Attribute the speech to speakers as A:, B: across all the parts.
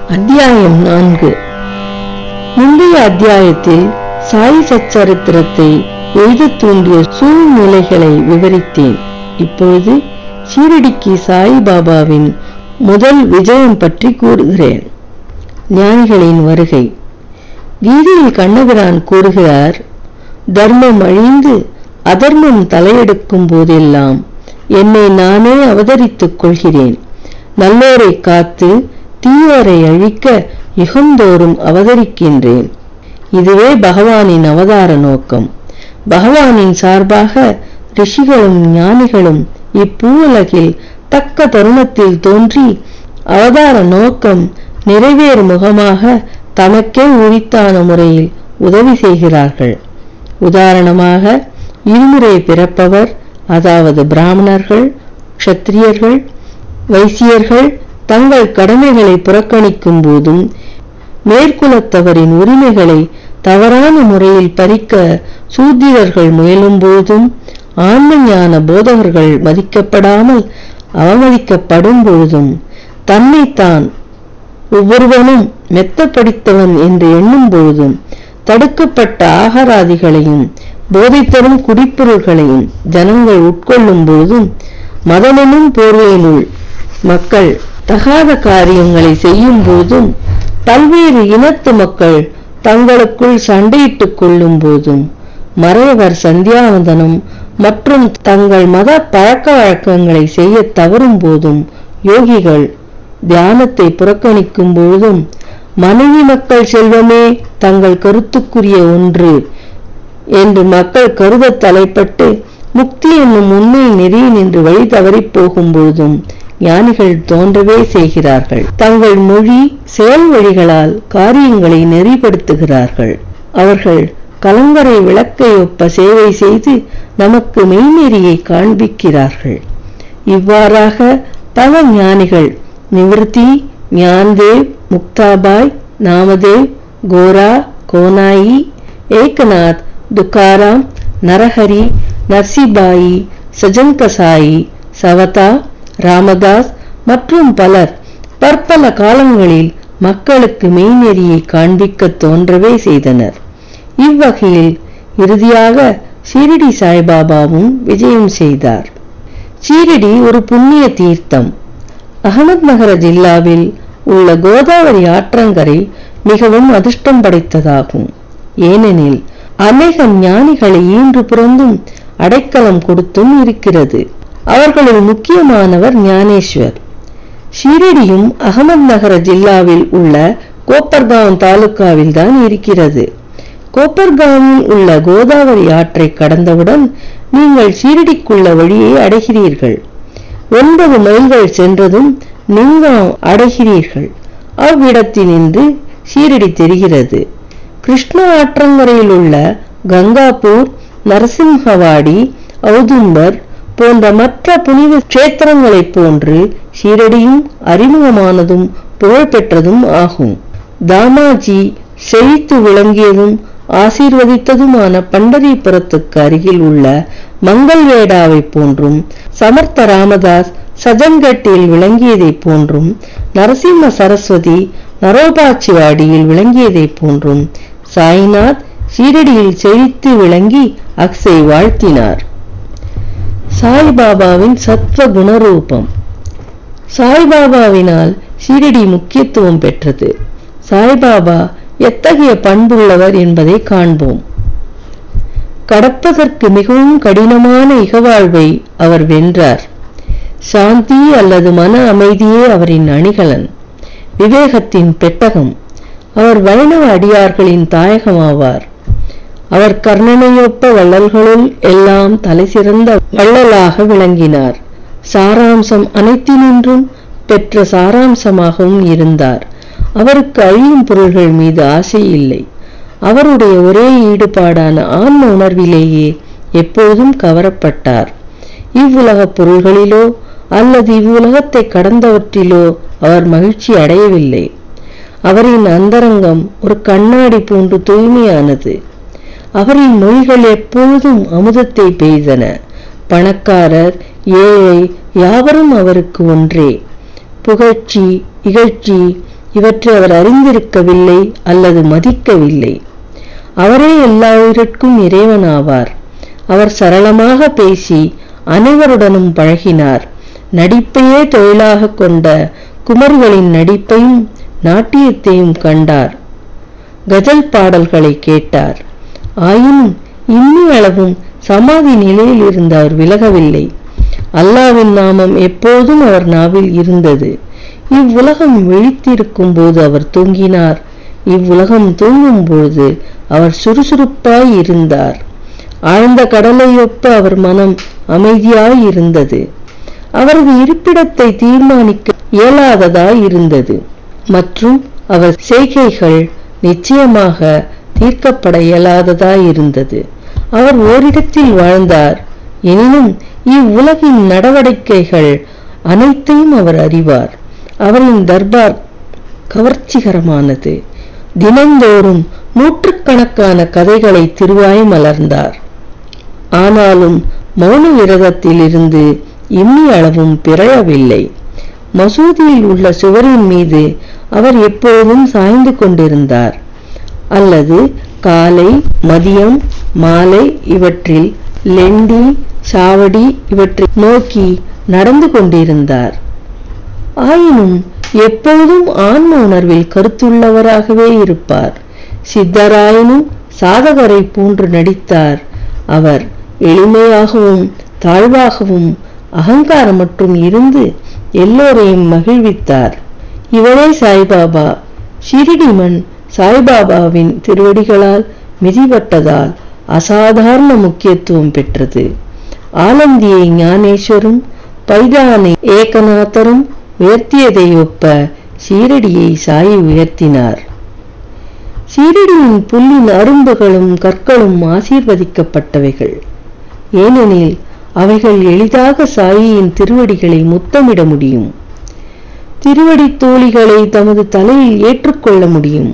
A: அத்தியாயம் நான்கு முந்தைய அத்தியாயத்தில் சாய் சச்சரித்திரத்தை எழுதத் தூண்டிய சூழ்நிலைகளை விவரித்தேன் இப்பொழுது ஷீரடிக்கு சாய் பாபாவின் முதல் விஜயம் பற்றி கூறுகிறேன் ஞானிகளின் வருகை கீதையில் கண்ணபிரான் கூறுகிறார் தர்மம் அழிந்து அதர்மம் தலையெடுக்கும் போதெல்லாம் என்னை நானே அவதரித்துக் கொள்கிறேன் நல்லோரை காத்து தீயோரை அழிக்க யுகந்தோறும் அவதரிக்கின்றேன் இதுவே பகவானின் அவதார நோக்கம் பகவானின் சார்பாக ரிஷிகளும் ஞானிகளும் இப்பூவுலகில் தக்க தருணத்தில் தோன்றி அவதார நோக்கம் நிறைவேறும் முகமாக தமக்கே உரித்தான முறையில் உதவி செய்கிறார்கள் உதாரணமாக இருமுறை பிறப்பவர் அதாவது பிராமணர்கள் க்ஷத்திரியர்கள் வைசியர்கள் தங்கள் கடமைகளை புறக்கணிக்கும் போதும் மேற்குலத்தவரின் உரிமைகளை தவறான முறையில் பறிக்க சூத்திரர்கள் முயலும் போதும் ஆன்ம ஞான போதகர்கள் மதிக்கப்படாமல் அவமதிக்கப்படும் பொழுதும் தன்னைத்தான் ஒவ்வொருவனும் மெத்த படித்தவன் என்று எண்ணும் பொழுதும் தடுக்கப்பட்ட ஆகாராதிகளையும் போதை தரும் குடிப்பொருள்களையும் ஜனங்கள் உட்கொள்ளும் பொழுதும் மதமெனும் போர்வையினுள் மக்கள் தகாத காரியங்களை செய்யும் போதும் பல்வேறு இனத்து மக்கள் தங்களுக்குள் சண்டையிட்டுக் கொள்ளும் போதும் மறையவர் சந்தியாவந்தனம் மற்றும் தங்கள் மத பழக்க வழக்கங்களை செய்ய தவறும் போதும் யோகிகள் தியானத்தை புறக்கணிக்கும் பொழுதும் மனைவி மக்கள் செல்வமே தங்கள் கருத்துக்குரிய ஒன்று என்று மக்கள் கருத தலைப்பட்டு முக்தி என்னும் உண்மை நெறி நின்று வழி தவறிப் போகும் பொழுதும் ஞானிகள் தோன்றவே செய்கிறார்கள் தங்கள் மொழி செயல் வழிகளால் காரியங்களை நெறிப்படுத்துகிறார்கள் அவர்கள் கலங்கரை விளக்கை ஒப்ப சேவை செய்து நமக்கு மெய்நெறியை காண்பிக்கிறார்கள் இவ்வாறாக பல ஞானிகள் நிவிருத்தி ஞான்தேவ் முக்தாபாய் நாமதேவ் கோரா கோனாயி ஏகநாத் துக்காராம் நரஹரி நர்சிபாயி சஜன்கசாயி சவதா ராமதாஸ் மற்றும் பலர் பற்பல காலங்களில் மக்களுக்கு மெய்நெறியை காண்பிக்க தோன்றவே செய்தனர் இவ்வகையில் இறுதியாக ஷீரடி சாய்பாபாவும் விஜயம் செய்தார் ஷீரடி ஒரு புண்ணிய தீர்த்தம் அகமது நகர ஜில்லாவில் உள்ள கோதாவரி ஆற்றங்கரை மிகவும் அதிர்ஷ்டம் படைத்ததாகும் ஏனெனில் அநேக ஞானிகளை ஈன்று பிறந்தும் அடைக்கலம் கொடுத்தும் இருக்கிறது அவர்களுள் முக்கியமானவர் ஞானேஸ்வர் ஷீரடியும் அகமது நகர ஜில்லாவில் உள்ள கோப்பர்காவ் தாலுக்காவில் தான் இருக்கிறது கோப்பர்காவில் உள்ள கோதாவரி ஆற்றை கடந்தவுடன் நீங்கள் ஷீரடிக்குள்ள வழியை அடைகிறீர்கள் ஒன்பது மைல்கள் சென்றதும் லிங்கம் அடைகிறீர்கள் அவ்விடத்தினின்று ஷீரடி தெரிகிறது கிருஷ்ண ஆற்றங்கரையில் உள்ள கங்காபூர் நரசிம்ஹவாடி ஔதும்பர் போன்ற மற்ற புனித கஷேத்திரங்களைப் போன்று ஷீரடியும் அறிமுகமானதும் புகழ்பெற்றதும் ஆகும் தாமாஜி செழித்து விளங்கியதும் ஆசீர்வதித்ததுமான பண்டரிபுரத்துக்கு அருகில் உள்ள மங்கள்வேடாவை போன்றும் சமர்த்த ராமதாஸ் சஜன்கட்டில் விளங்கியதைப் போன்றும் நரசிம்ம சரஸ்வதி நரோபாச்சிவாடியில் விளங்கியதைப் போன்றும் சாய்நாத் ஷீரடியில் செழித்து விளங்கி அக்ஸை வாழ்த்தினார் சாய்பாபாவின் சத்வ குணரூபம் சாய்பாபாவினால் ஷீரடி முக்கியத்துவம் பெற்றது சாய்பாபா எத்தகைய பண்புள்ளவர் என்பதை காண்போம் கடப்பதற்கு மிகவும் கடினமான இகவாழ்வை அவர் வென்றார் சாந்தி அல்லது மன அமைதியே அவரின் அணிகலன் விவேகத்தின் பெட்டகம் அவர் வைணவ அடியார்களின் தாயகமாவார் அவர் கர்ணனையொப்ப வள்ளல்களுள் எல்லாம் தலை சிறந்த வள்ளலாக விளங்கினார் சாராம்சம் அனைத்தினின்றும் பெற்ற சாராம்சமாகவும் இருந்தார் அவருக்கு அழியும் பொருள்கள் மீது ஆசை இல்லை அவருடைய ஒரே ஈடுபாடான ஆன்ம உணர்விலேயே எப்போதும் கவரப்பட்டார் இவ்வுலக பொருள்களிலோ அல்லது இவ்வுலகத்தை கடந்தவற்றிலோ அவர் மகிழ்ச்சி அடையவில்லை அவரின் அந்தரங்கம் ஒரு கண்ணாடி போன்று தூய்மையானது அவரின் மொழிகள் எப்பொழுதும் அமுதத்தை பெய்தன பணக்காரர் ஏழை யாவரும் அவருக்கு ஒன்றே புகழ்ச்சி இகழ்ச்சி இவற்றை அவர் அறிந்திருக்கவில்லை அல்லது மதிக்கவில்லை அவரே எல்லாவற்றிற்கும் இறைவனாவார் அவர் சரளமாக பேசி அனைவருடனும் பழகினார் நடிப்பையே தொழிலாக கொண்ட குமரிகளின் நடிப்பையும் நாட்டியத்தையும் கண்டார் கஜல் பாடல்களை கேட்டார் ஆயினும் இன்னி அளவும் சமாதி நிலையில் இருந்த அவர் விலகவில்லை அல்லாவின் நாமம் எப்போதும் அவர் நாவில் இருந்தது இவ்வுலகம் விழித்திருக்கும் போது அவர் தூங்கினார் இவ்வுலகம் தூங்கும் பொழுது அவர் சுறுசுறுப்பாய் இருந்தார் ஆழ்ந்த கடலையொப்ப அவர் மனம் அமைதியாய் இருந்தது அவரது இருப்பிடத்தை தீர்மானிக்க இயலாததாய் இருந்தது மற்றும் அவர் செய்கைகள் நிச்சயமாக தீர்க்கப்பட இயலாததாய் இருந்தது அவர் ஓரிடத்தில் வாழ்ந்தார் எனினும் இவ்வுலகின் நடவடிக்கைகள் அனைத்தையும் அவர் அறிவார் அவரின் தர்பார் கவர்ச்சிகரமானது தினந்தோறும் நூற்றுக்கணக்கான கதைகளை திருவாய் மலர்ந்தார் ஆனாலும் மௌன விரதத்தில் இருந்து இம்மி அளவும் பிறழவில்லை மசூதியில் உள்ள சுவரின் மீது அவர் எப்போதும் சாய்ந்து கொண்டிருந்தார் அல்லது காலை மதியம் மாலை இவற்றில் லெண்டி சாவடி இவற்றை நோக்கி நடந்து கொண்டிருந்தார் ஆயினும் எப்போதும் ஆன்ம உணர்வில் கருத்துள்ளவராகவே இருப்பார் சித்தராயினும் சாதகரை போன்று நடித்தார் அவர் எளிமையாகவும் தாழ்வாகவும் அகங்காரம் மற்றும் இருந்து எல்லோரையும் மகிழ்வித்தார் இவரே சாய்பாபா ஷிரிடிமன் சாய்பாபாவின் திருவடிகளால் மிதிப்பட்டதால் அசாதாரண முக்கியத்துவம் பெற்றது ஆலந்தியை ஞானேஸ்வரும் பைதானை ஏகநாதரும் உயர்த்தியதை ஒப்ப சீரடியை சாய் உயர்த்தினார் சீரடியின் புல்லின் அரும்புகளும் கற்களும் ஆசீர்வதிக்கப்பட்டவைகள் ஏனெனில் அவைகள் எளிதாக சாயியின் திருவடிகளை முத்தமிட முடியும் திருவடி தோழிகளை தமது தலையில் ஏற்றுக்கொள்ள முடியும்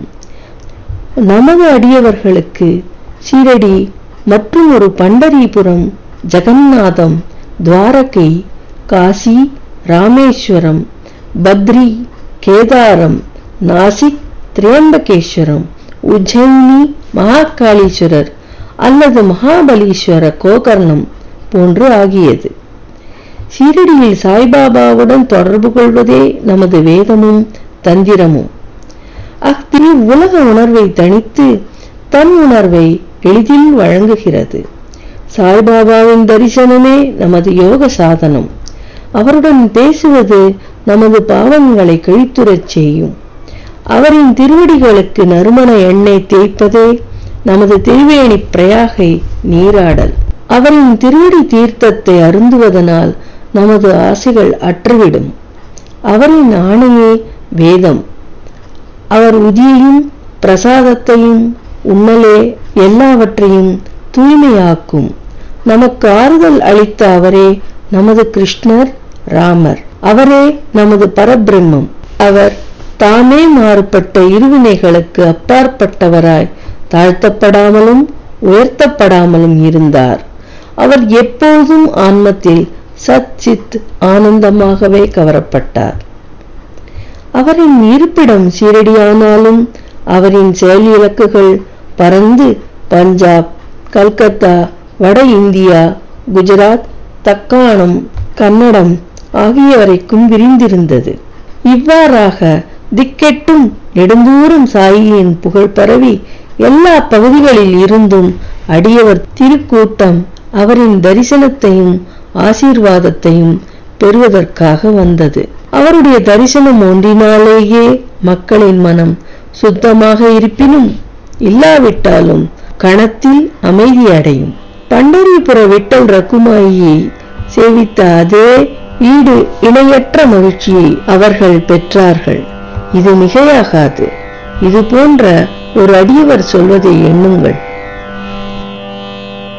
A: நமது அடியவர்களுக்கு சீரடி மற்றும் ஒரு பண்டரிபுரம் ஜெகநாதம் துவாரகை காசி ராமேஸ்வரம் பத்ரி கேதாரம் நாசிக் திரியம்பகேஸ்வரம் உஜ்ஜயினி மகாகாளீஸ்வரர் அல்லது மகாபலீஸ்வர கோகர்ணம் போன்று ஆகியது ஷீரடியில் சாய்பாபாவுடன் தொடர்பு கொள்வதே நமது வேதமும் தந்திரமும் அஃதி உலக உணர்வை தணித்து தன் உணர்வை எளிதில் வழங்குகிறது சாய்பாபாவின் தரிசனமே நமது யோக சாதனம் அவருடன் பேசுவது நமது பாவங்களை கழித்துறச் செய்யும் அவரின் திருவடிகளுக்கு நறுமண எண்ணெய் தேய்ப்பதே நமது திருவேணி பிரயாகை நீராடல் அவரின் திருவடி தீர்த்தத்தை அருந்துவதனால் நமது ஆசைகள் அற்றுவிடும் அவரின் ஆணையே வேதம் அவர் உதியையும் பிரசாதத்தையும் உண்ணலே எல்லாவற்றையும் தூய்மையாக்கும் நமக்கு ஆறுதல் அளித்த அவரே நமது கிருஷ்ணர் ராமர் அவரே நமது பரபிரம்மம் அவர் தாமே மாறுபட்ட இருவினைகளுக்கு அப்பாற்பட்டவராய் தாழ்த்தப்படாமலும் உயர்த்தப்படாமலும் இருந்தார் அவர் எப்போதும் ஆன்மத்தில் சத் சித் ஆனந்தமாகவே கவரப்பட்டார் அவரின் இருப்பிடம் சீரடியானாலும் அவரின் செயல் இலக்குகள் பறந்து பஞ்சாப் கல்கத்தா வட இந்தியா குஜராத் தக்காணம் கன்னடம் ஆகியவரைக்கும் விரிந்திருந்தது இவ்வாறாக திக்கெட்டும் நெடுந்தூரம் சாயியின் புகழ் பரவி எல்லா பகுதிகளில் இருந்தும் அடியவர் திருக்கூட்டம் அவரின் தரிசனத்தையும் ஆசீர்வாதத்தையும் பெறுவதற்காக வந்தது அவருடைய தரிசனம் ஒன்றினாலேயே மக்களின் மனம் சுத்தமாக இருப்பினும் இல்லாவிட்டாலும் கணத்தில் அமைதி அடையும் பண்டரிபுர விட்டல் ரகுமாயியை சேவித்த அதே ஈடு இணையற்ற மகிழ்ச்சியை அவர்கள் பெற்றார்கள் இது மிகையாகாது இது போன்ற ஒரு அடியவர் சொல்வதை எண்ணுங்கள்